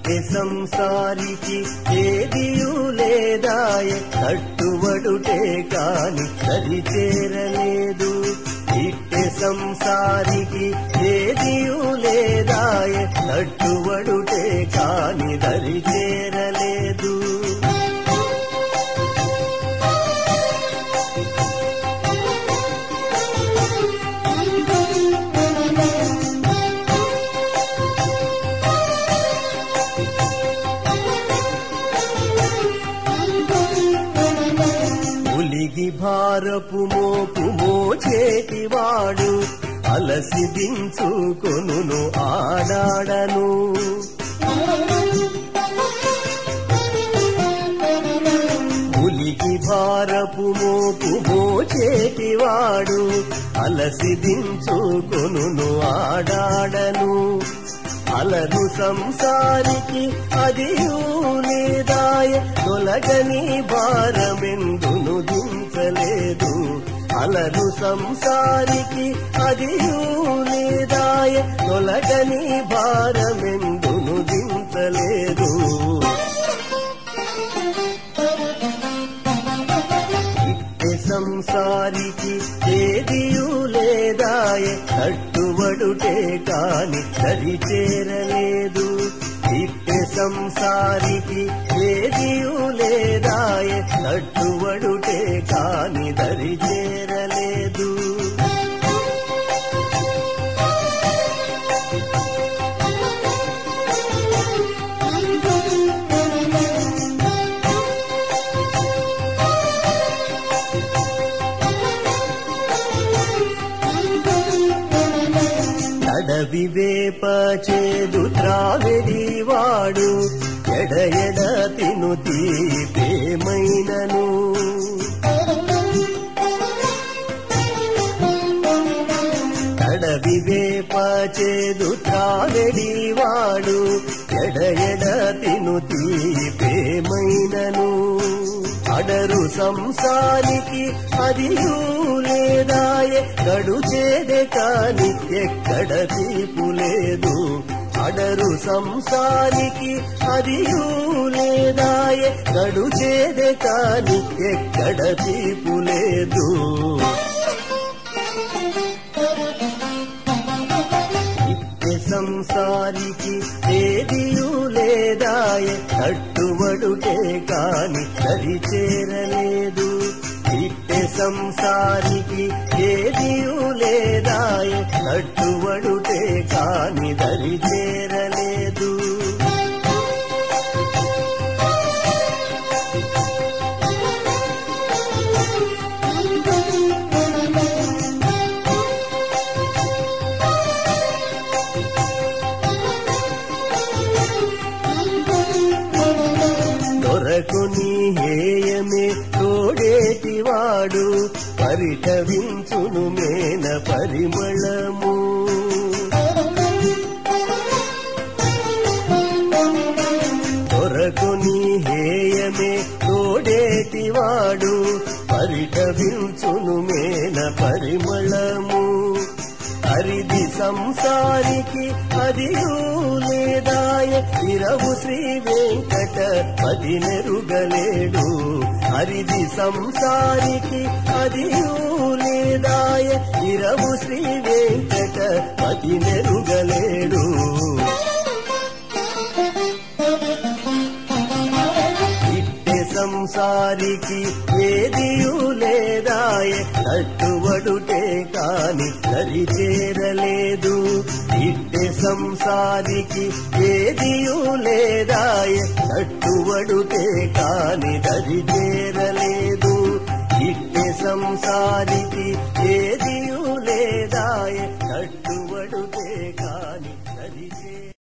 ఇట్టె సంసారికి ఏదియు లేదాయ కట్టుబడుటే కాని సరి చేరలేదు ఇట్టె సంసారికి ఏదియు లేదాయ కట్టుబడుటే కాని దరి చేరలేదు ఉలిగి భారపు మోపు మోచేటివాడు అలసి దించుకొనును ఆడాడను ఉలిగి భారపు మోపు మోచేటివాడు అలసి దించుకొనును ఆడాడను అలరు సంసారికి అది లేదాయ తొలగని భారమెందును దించలేదు అలరు సంసారికి అది లేదాయ తొలగని భారమెందును దించలేదు ఇట్టె సంసారికి ఏదియు లేదాయ కట్టుబడుటే కాని సరి చేరలేదు ఇట్టె సంసారికి ఏదియు లేదాయ కట్టుబడుటే కాని దరి చేరలేదు అడవి వేప చేదు త్రావెడివాడు ఎడ ఎడ తిను తీపేమైనను అడవి వేప చేదు త్రావెడివాడు ఎడ ఎడ తిను తీపేమైనను అడరు సంసారికి అది లేదాయ గడుచేదే కాని ఎక్కడ తీపు లేదు అడరు సంసారికి అది లేదాయ గడుచేదే కాని ఎక్కడ తీపు లేదు ఇట్టె సంసారికి ఏదియు లేదాయ కట్టుబడుటే కాని సరి చేరలేదు ఇట్టె సంసారికి ఏదియు లేదాయ కట్టుబడుటే కాని దరి చేరలేదు దొరకుని హేయమే తోడేటివాడు పరిటవించును మేన పరిమళము దొరకుని హేయమే తోడేటివాడు పరిటవించును మేన పరిమళము హరిది సంసారికి అది లేదాయ ఇరవు శ్రీ వెంకట పది నెరుగలేడు హరిది సంసారికి అది లేదాయ ఇరవు శ్రీ వెంకట పది నెరుగలేడు ఇట్టె సంసారికి ఏదియు లేదాయ కట్టుబడుటే కాని దరి చేరలేదు ఇట్టె సంసారికి ఏదియు లేదాయ కట్టుబడుటే కాని దరి చేరలేదు ఇట్టె సంసారికి ఏదియు లేదాయ కట్టు